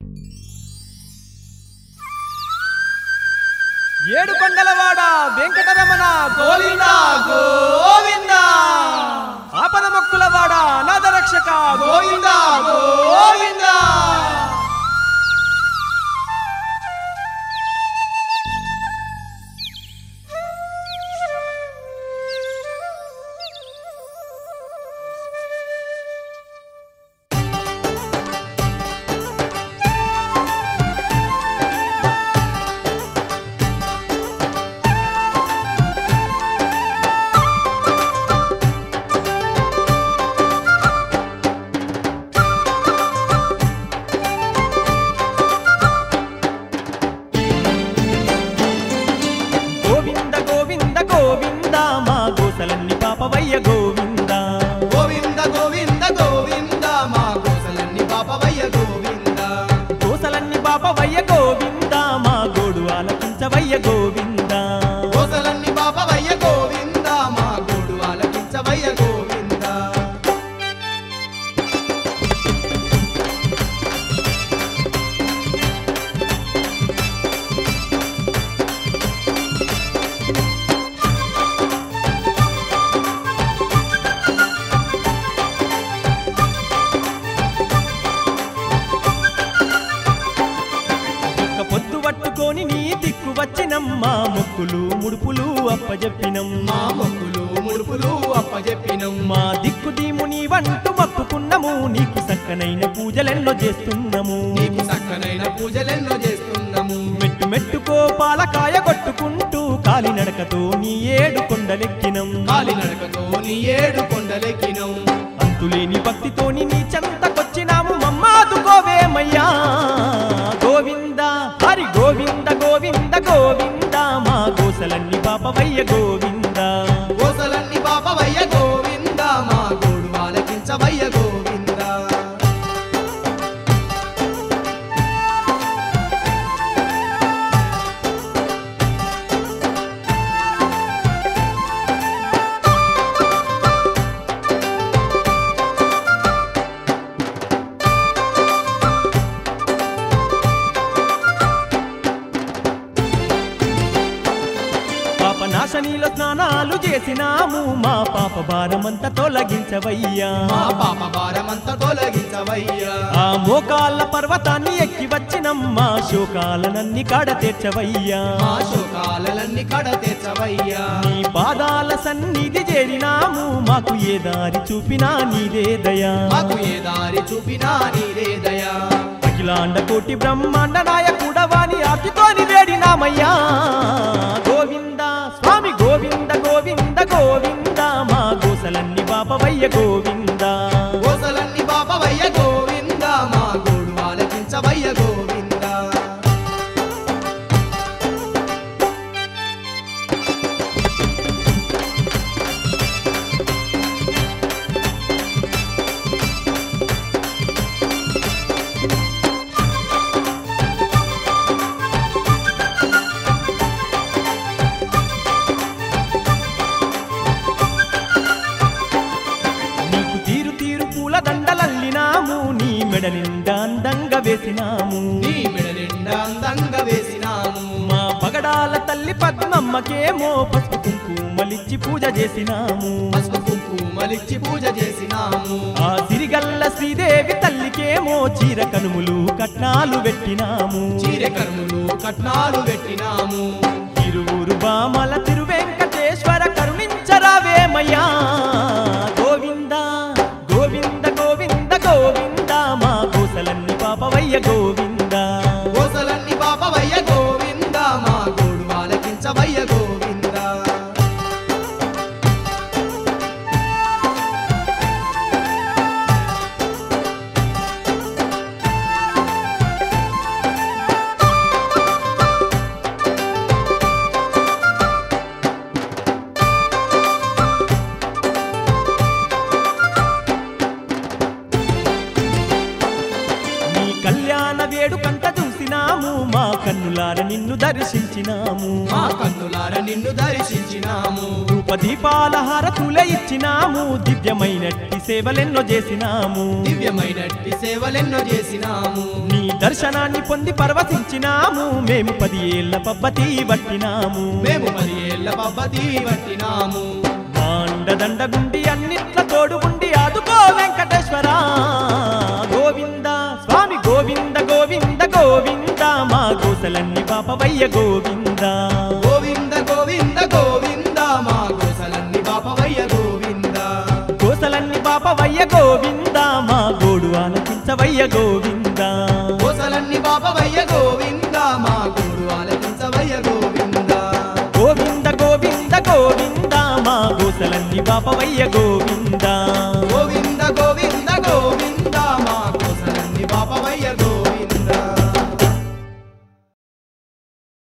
ఏడు కొండలవాడ వెంకటరమణ గోవింద గోవింద ఆపద మొక్కులవాడ అనాథ రక్షక గోవింద గోవింద గోవింద గోవింద గోవింద మా గోసలన్ని పాపవయ్య గోవింద గోవింద గోవింద గోవింద మా కోసలన్నీ పాపవయ్య గోవింద గోసలన్ని పాపవయ్య గోవింద మా గోడు ఆలకించవయ్య గోవింద కోసలన్నీ పాపవయ్య గోవింద మా గోడు ఆలకించవయ్య గోవింద ఒక్క పొద్దు పట్టుకొని నీ దిక్కు వచ్చినమ్మా మొక్కులు ముడుపులు అప్పజెప్పినం మా మొక్కులు ముడుపులు అప్పజెప్పినం మా దిక్కు దీముని వంటు మొక్కుకున్నము నీకు సక్కనైన పూజలెన్నో చేస్తున్నాము నీకు చక్కనైన పూజలెన్నో చేస్తున్నాము మెట్టు మెట్టుకో పాలకాయ కొట్టుకుంటూ కాలినడకతో నీ ఏడు కొండలెక్కినం కాలినడకతో నీ ఏడు కొండలెక్కినం అంతులేని భక్తితోని నీ చెంతకొచ్చినాము మమ్మాదుకోవేమయ్యా గోవింద హరి గోవింద గోవింద గోవింద మా గోసలన్ని పాపవయ్య గోవింద కోసలన్నీ పాపవయ్య గోవింద మా గోడు ఆలకించవయ్య గోవింద పాప నాశనీలో స్నానాలు చేసినాము మా పాప భారమంతా తొలగించవయ్యా మా పాప భారమంతా తొలగించవయ్యా ఆ మోకాళ్ళ పర్వతాన్ని ఎక్కి వచ్చినం మా శోకాలనన్ని కాడ తెచ్చవయ్యా మా శోకాలన్నీ కడ తెచ్చవయ్యా నీ పాదాల సన్నిధి చేరినాము మాకు ఏ దారి చూపినా నీదే దయా మాకు ఏ దారి చూపినా నీదే దయా అఖిలాండ కోటి బ్రహ్మాండ నాయకుడవాని అతితోని వేడినామయ్యా గోవింద స్వామి గోవింద గోవింద గోవింద మా గోసలన్ని బాపవయ్య గోవింద కోసలన్నీ పాపవయ్య గోవింద మా గోడు ఆలకించవయ్య గోవింద నీకు తీరు తీరు పూల దండలల్లినాము నీ మెడ నిండా అందంగా వేసినాము నీ మెడ నిండా అందంగా వేసినాము మా పగడాల తల్లి పద్మమ్మకేమో పసుపు కుంకుమలిచ్చి పూజ చేసినాము పసుపు కుంకుమలిచ్చి పూజ చేసినాము ఆ సిరిగల్ల శ్రీదేవి తల్లికేమో చీర కనుములు కట్నాలు పెట్టినాము చీర కర్ములు కట్నాలు పెట్టినాము తిరువురు బామల తిరువెంకటేశ్వర కరుణించరావేమయ్యా గోవింద గోవింద గోవింద గోవింద మా కోసలన్ని పాపవయ్య గోవింద కోసలన్నీ పాపవయ్య గోవింద మా గోడు ఆలకించవయ్య గోవింద నీ కళ్యాణ వేడుకంట చూసినాము మా కన్నులార నిన్ను దర్శించినాము మా కన్నులార నిన్ను దర్శించినాము ధూప దీపాల హారతులే ఇచ్చినాము దివ్యమైనట్టి సేవలెన్నో చేసినాము దివ్యమైనట్టి సేవలెన్నో చేసినాము నీ దర్శనాన్ని పొంది పరవశించినాము మేము పది ఏళ్ల పబ్బతి పట్టినాము మేము పది ఏళ్ల పబ్బతి పట్టినాము మాండదండగుండి అన్నిట్ల తోడుగుండి ఆదుకో వెంకటేశ్వర గోవింద స్వామి గోవింద గోవింద గోవింద మా గోసలన్ని పాపవయ్య గోవింద గోవింద గోవింద గోవింద మా గోసలన్ని బాపవయ్య గోవింద గోసలన్ని పాపవయ్య గోవింద మా గోడు ఆలకించవయ్య గోవింద గోసలన్ని బాపవయ్య గోవింద మా గోడు ఆలకించవయ్య గోవింద గోవింద గోవింద గోవింద మా గోసలన్ని పాపవయ్య గోవింద